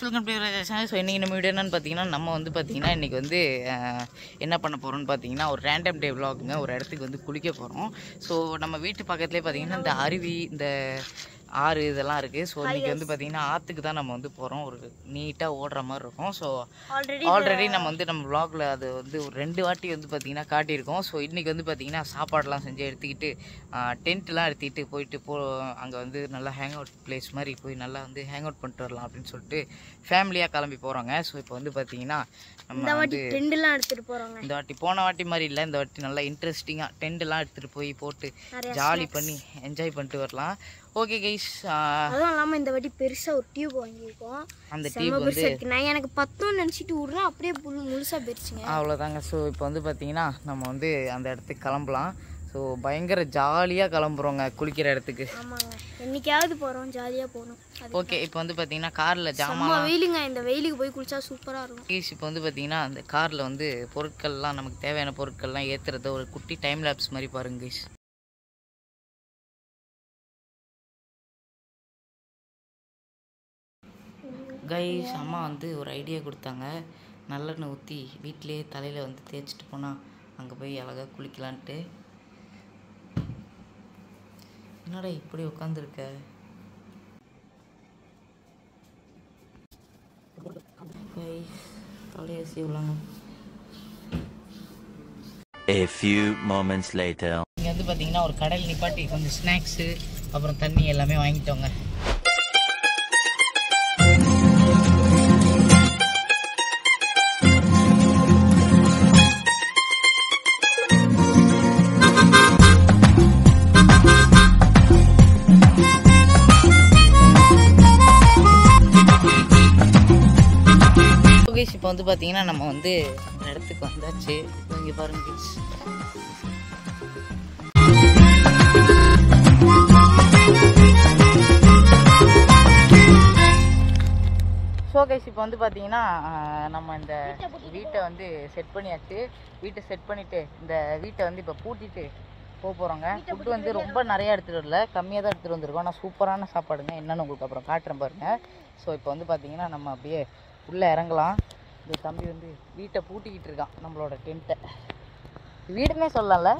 Welcome to channel so இன்றைக்கி நம்ம video என்னன்னு பார்த்தீங்கன்னா நம்ம வந்து பார்த்தீங்கன்னா இன்றைக்கி வந்து அஹ், என்ன பண்ண போகிறோம்னு பார்த்தீங்கன்னா ஒரு ரேண்டம் டே vlogங்க ஒரு இடத்துக்கு வந்து குளிக்க போகிறோம் ஸோ நம்ம வீட்டு பக்கத்துலேயே பார்த்தீங்கன்னா இந்த அருவி இந்த ஆறு இதெல்லாம் இருக்குது ஸோ இன்றைக்கி வந்து பார்த்தீங்கன்னா ஆற்றுக்கு தான் நம்ம வந்து போகிறோம் ஒரு நீட்டாக ஓடுற மாதிரி இருக்கும் ஸோ ஆல்ரெடி ஆல்ரெடி நம்ம வந்து நம்ம vlogல அது வந்து ஒரு ரெண்டு வாட்டி வந்து பார்த்தீங்கன்னா காட்டியிருக்கோம் ஸோ இன்றைக்கி வந்து பார்த்தீங்கன்னா சாப்பாடெலாம் செஞ்சு எடுத்துக்கிட்டு டென்ட்லாம் எடுத்துக்கிட்டு போயிட்டு போ அங்கே வந்து நல்லா ஹேங் அவுட் பிளேஸ் மாதிரி போய் நல்லா வந்து ஹேங் அவுட் பண்ணிட்டு வரலாம் அப்படின்னு சொல்லிட்டு ஃபேமிலியாக கிளம்பி போகிறோங்க ஸோ இப்போ வந்து பார்த்தீங்கன்னா நம்ம இந்த வாட்டி வந்து டெண்டெல்லாம் எடுத்துட்டு போறோங்க இந்த வாட்டி போன வாட்டி மாதிரி இல்லை இந்த வாட்டி நல்லா இன்ட்ரெஸ்டிங்காக டென்ட்லாம் எடுத்துகிட்டு போய் போட்டு நிறைய ஜாலி பண்ணி என்ஜாய் பண்ணிட்டு வரலாம் ஓகே கைஸ் அதுவும் இல்லாம இந்த வாட்டி பெருசா ஒரு டியூப் வாங்கியிருக்கோம் அந்த செம டீம் வந்து பெருசா இருக்கு நான் எனக்கு பத்தும் நினைச்சிட்டு விடுறேன் அப்படியே புல் முழுசா போயிருச்சுங்க அவ்வளோதாங்க ஸோ இப்போ வந்து பார்த்தீங்கன்னா நம்ம வந்து அந்த இடத்துக்கு கிளம்பலாம் ஸோ பயங்கர ஜாலியாக கிளம்புறோங்க குளிக்கிற இடத்துக்கு ஆமாங்க என்னைக்காவது போறோம் ஜாலியா போகணும் அது ஓகே இப்போ வந்து பார்த்தீங்கன்னா காரில் செம்ம ஜாமான் வெயிலுங்க இந்த வெயிலுக்கு போய் குளிச்சா சூப்பரா இருக்கும் கேஸ் இப்போ வந்து பார்த்தீங்கன்னா அந்த காரில் வந்து பொருட்கள்லாம் நமக்கு தேவையான பொருட்கள்லாம் ஏற்றுறத ஒரு குட்டி டைம் லேப்ஸ் மாதிரி பாருங்க கைஸ் கைஸ் அம்மா வந்து ஒரு ஐடியா கொடுத்தாங்க நல்லெண்ணெய் ஊற்றி வீட்டிலேயே தலையில் வந்து தேய்ச்சிட்டு போனால் அங்கே போய் அழகாக குளிக்கலான்ட்டு என்னடா இப்படி உட்காந்துருக்க கைஸ் தலையை சீவலாங்க A few moments later. இங்கே வந்து பார்த்தீங்கன்னா ஒரு கடையில் நிப்பாட்டி கொஞ்சம் ஸ்நாக்ஸு அப்புறம் தண்ணி எல்லாமே வாங்கிட்டோங்க இப்போ வந்து பார்த்தீங்கன்னா நம்ம வந்து இந்த இடத்துக்கு வந்தாச்சு இங்கே பாருங்க guys. ஸோ கைஸ் இப்போ வந்து பார்த்தீங்கன்னா ஆஹ், நம்ம இந்த வீட்டை வந்து செட் பண்ணியாச்சு வீட்டை செட் பண்ணிவிட்டு இந்த வீட்டை வந்து இப்போ பூட்டிட்டு போக போகிறோங்க ஃபுட்டு வந்து ரொம்ப நிறையா எடுத்துகிட்டு வரல கம்மியாக தான் எடுத்துகிட்டு வந்திருக்கோம் ஆனால் சூப்பரான சாப்பாடுங்க என்னென்னு உங்களுக்கு அப்புறம் காட்டுறேன் பாருங்க ஸோ இப்போ வந்து பார்த்தீங்கன்னா நம்ம அப்படியே உள்ளே இறங்கலாம் இந்த தம்பி வந்து வீட்டை பூட்டிக்கிட்டு இருக்கான் நம்மளோட டென்ட்டை வீடுன்னே சொல்லலாம்ல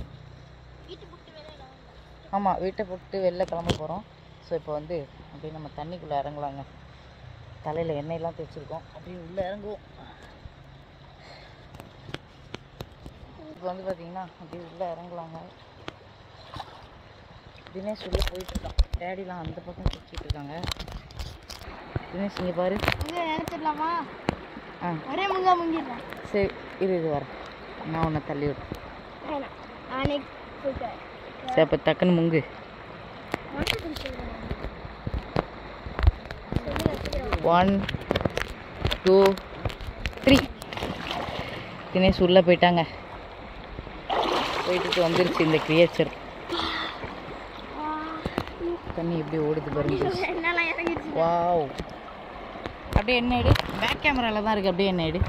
ஆமாம் வீட்டை போட்டு வெளில கிளம்ப போகிறோம் ஸோ இப்போ வந்து அப்படியே நம்ம தண்ணிக்குள்ளே இறங்கலாங்க தலையில் எண்ணெயெல்லாம் தேய்ச்சிருக்கோம் அப்படியே உள்ளே இறங்குவோம் இப்போ வந்து பார்த்தீங்கன்னா அப்படியே உள்ளே இறங்கலாங்க தினேஷ் உள்ளே போயிட்டுருக்கான் டேடிலாம் அந்த பக்கம் குடிச்சிட்டு இருக்காங்க தினேஷ் இங்கே பாரு இங்க நினைச்சிடலாமா ஆ ஒரே முங்கா முங்கிடுறேன் சரி இரு இது வரேன் நான் உன்னை தள்ளி விட்றேன் வேணாம் நானே போயிட்டேன் சரி அப்போ டக்குன்னு முங்கு ஒன் டூ த்ரீ தினேஷ் உள்ளே போயிட்டாங்க போயிட்டு வந்துருச்சு இந்த கிரியேச்சர் தண்ணி எப்படி ஓடுது பாருங்க என்னால இறங்கிடுச்சு வாவ் அப்படியே என்ன எடு பேக் கேமரால தான் இருக்கு அப்படியே என்ன எடு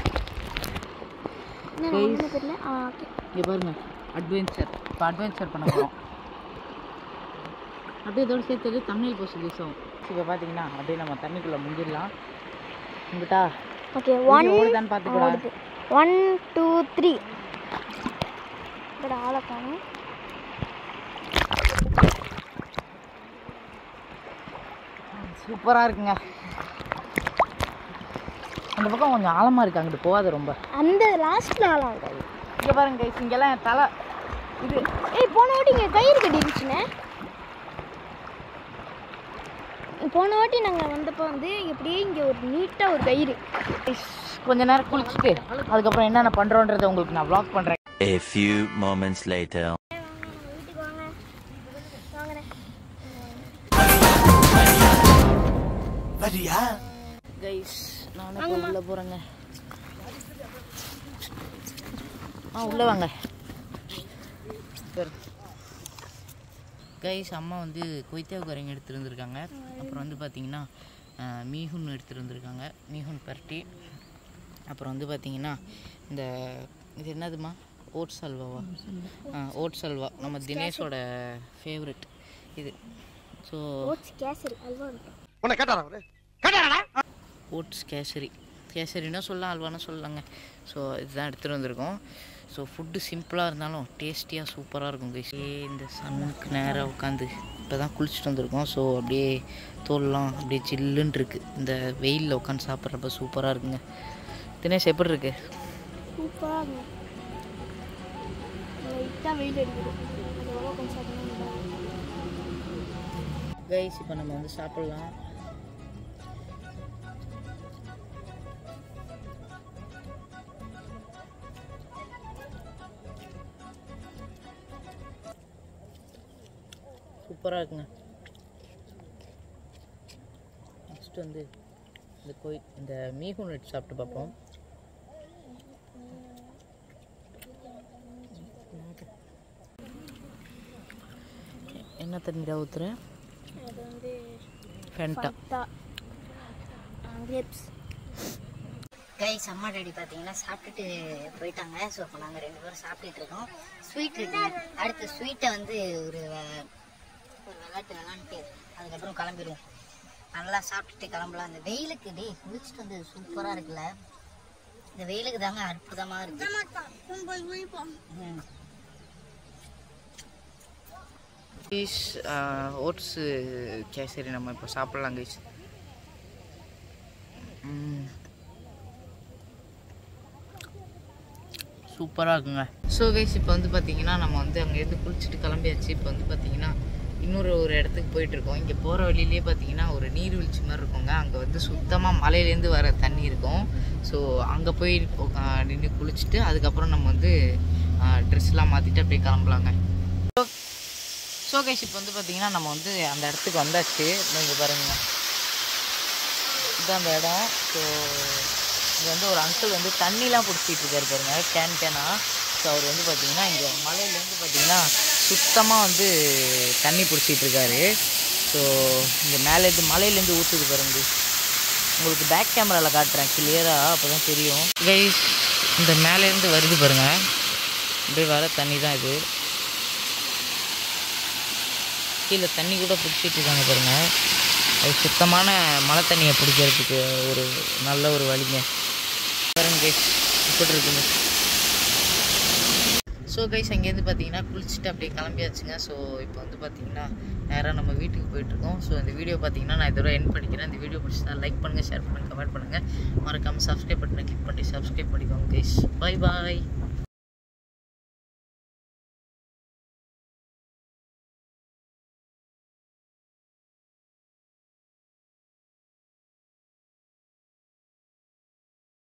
என்ன ஒண்ணுமே தெரியல ஆ ஓகே இங்கே பாருங்க அட்வென்ச்சர் இப்போ அட்வென்ச்சர் பண்ண போகிறோம் அப்படியே இதோட சேர்த்து தமிழ் போஸ்ட் தேசம் இப்போ பார்த்தீங்கன்னா அப்படியே நம்ம தண்ணிக்குள்ளே முங்கிடலாம் முங்கிட்டா ஓகே Video ஒன் ஓடுதான்னு பார்த்துக்கூடா ஒன் டூ த்ரீ ఇక్కడ ஆளை காணும் சூப்பராக இருக்குங்க அந்த பக்கம் கொஞ்சம் ஆழமாக இருக்கு அங்கிட்டு போகாத ரொம்ப அந்த லாஸ்ட்ல ஆளாக இருக்காது இங்கே பாருங்க கைஸ் இங்கெல்லாம் என் தலை இது ஏய் போன வாட்டி இங்கே கயிறு கட்டிருச்சுண்ணே போன வாட்டி நாங்கள் வந்தப்போ வந்து இப்படியே இங்கே ஒரு நீட்டாக ஒரு கயிறு guys, கொஞ்ச நேரம் குளிச்சுட்டு அதுக்கப்புறம் என்னென்ன பண்ணுறோன்றதை உங்களுக்கு நான் vlog பண்ணுறேன் A few moments later. வீட்டுக்கு வாங்க வாங்கண்ணே கைஸ் நானே இப்போ உள்ளே போகிறேங்க ஆ உள்ளே வாங்க கைஸ் அம்மா வந்து கொய்த்தேவ கரைங்க எடுத்துட்டு வந்திருக்காங்க அப்புறம் வந்து பார்த்தீங்கன்னா அஹ், மீகுன் எடுத்துட்டு வந்திருக்காங்க மீகுன் பரட்டி அப்புறம் வந்து பார்த்தீங்கன்னா இந்த இது என்னதுமா ஓட்ஸ் அல்வாவா ஆ ஓட்ஸ் அல்வா நம்ம தினேஷோட ஃபேவரட் இது ஸோ ஓட்ஸ் கேசரி அல்வா இருக்கும் உன்னை கேட்டாரா அவரு கேட்டாரா ஓட்ஸ் கேசரி கேசரினா சொல்லலாம் அல்வானா சொல்லலாங்க ஸோ இதுதான் எடுத்துகிட்டு வந்திருக்கோம் ஸோ ஃபுட்டு சிம்பிளாக இருந்தாலும் டேஸ்டியாக சூப்பராக இருக்கும் கைஸ் இந்த சன்னுக்கு நேராக உட்காந்து இப்போ தான் குளிச்சுட்டு வந்திருக்கோம் ஸோ அப்படியே தோல்லாம் அப்படியே ஜில்லுன்னு இருக்குது இந்த வெயிலில் உட்காந்து சாப்பிட்றப்ப சூப்பராக இருக்குங்க தினேஷ் எப்படி இருக்கு சூப்பராக இருக்கும் லைட்டாக வெயில் அடிக்குது அதோட கொஞ்சம் சாப்பிடணும் கைஸ் இப்போ நம்ம வந்து சாப்பிட்லாம் சூப்பராக இருக்குங்க நெக்ஸ்ட் வந்து இந்த கோயில் இந்த மீகு நட் சாப்பிட்டு பார்ப்போம் என்ன தண்ணிடா ஊற்றுறேன் அது வந்து ஃபென்டா ஃபண்டா கிரேப்ஸ் கைஸ் அம்மா டாடி பார்த்தீங்கன்னா சாப்பிட்டுட்டு போயிட்டாங்க ஸோ இப்போ நாங்கள் ரெண்டு பேரும் சாப்பிட்டுட்டு இருக்கோம் ஸ்வீட் இருக்கு அடுத்து ஸ்வீட்டை வந்து ஒரு வ- ஒரு விளையாட்டு விளாண்டுட்டு அதுக்கப்புறம் கிளம்பிடுவோம் நல்லா சாப்பிட்டுட்டு கிளம்பலாம் இந்த வெயிலுக்கு டேய் குளிச்சுட்டு வந்து சூப்பராக இருக்குல்ல இந்த வெயிலுக்கு தாங்க அற்புதமாக இருக்கு ம். கைஸ் ஓட்ஸு கேசரி நம்ம இப்போ சாப்பிட்லாம் கைஸ் சூப்பராக இருக்குங்க ஸோ கைஸ் இப்போ வந்து பார்த்தீங்கன்னா நம்ம வந்து அங்கேருந்து குளிச்சுட்டு கிளம்பியாச்சு இப்போ வந்து பார்த்தீங்கன்னா இன்னொரு ஒரு இடத்துக்கு போயிட்டு இருக்கோம் இங்கே போகிற வழியிலேயே பார்த்தீங்கன்னா ஒரு நீர்வீழ்ச்சி மாதிரி இருக்குங்க அங்கே வந்து சுத்தமாக மலையிலேருந்து வர தண்ணி இருக்கும் ஸோ அங்கே போய் நின்று குளிச்சுட்டு அதுக்கப்புறம் நம்ம வந்து ட்ரெஸ்லாம் மாற்றிட்டு அப்படியே கிளம்பலாங்க ஸோ கைஸ் இப்போ வந்து பார்த்தீங்கன்னா நம்ம வந்து அந்த இடத்துக்கு வந்தாச்சு நீங்கள் பாருங்க இதுதான் அந்த இடம் ஸோ இங்கே வந்து ஒரு அங்கிள் வந்து தண்ணிலாம் பிடிச்சிட்டு இருக்காரு பாருங்க கேன் கேனா ஸோ அவர் வந்து பார்த்தீங்கன்னா இங்கே மலையிலேருந்து பார்த்தீங்கன்னா சுத்தமாக வந்து தண்ணி பிடிச்சிட்டு இருக்காரு ஸோ இங்கே மேலேருந்து மலையிலேருந்து ஊற்றுது பாருங்க உங்களுக்கு பேக் கேமராவில் காட்டுறேன் கிளியராக அப்போ தான் தெரியும் கைஸ் இந்த மேலேருந்து வருது பாருங்க அப்படியே வர தண்ணி தான் இது கீழே தண்ணி கூட பிடிச்சிட்டு இருக்காங்க பாருங்க அது சுத்தமான மழை தண்ணியை பிடிக்கிறதுக்கு ஒரு நல்ல ஒரு வழிங்க பாருங்க கைஸ் இப்படி இருக்குங்க ஸோ கைஸ் அங்கேருந்து பார்த்தீங்கன்னா குளிச்சுட்டு அப்படியே கிளம்பியாச்சுங்க ஸோ இப்போ வந்து பார்த்தீங்கன்னா நேராக நம்ம வீட்டுக்கு போயிட்டுருக்கோம் ஸோ இந்த வீடியோ பார்த்தீங்கன்னா நான் இதோட என் பண்ணிக்கிறேன் இந்த வீடியோ பிடிச்சா லைக் பண்ணுங்கள் ஷேர் பண்ணுங்கள் கமெண்ட் பண்ணுங்கள் மறக்காமல் சப்ஸ்கிரைப் பட்டனை கிளிக் பண்ணி சப்ஸ்கிரைப் பண்ணிக்கோங்க கைஸ் பை பாய்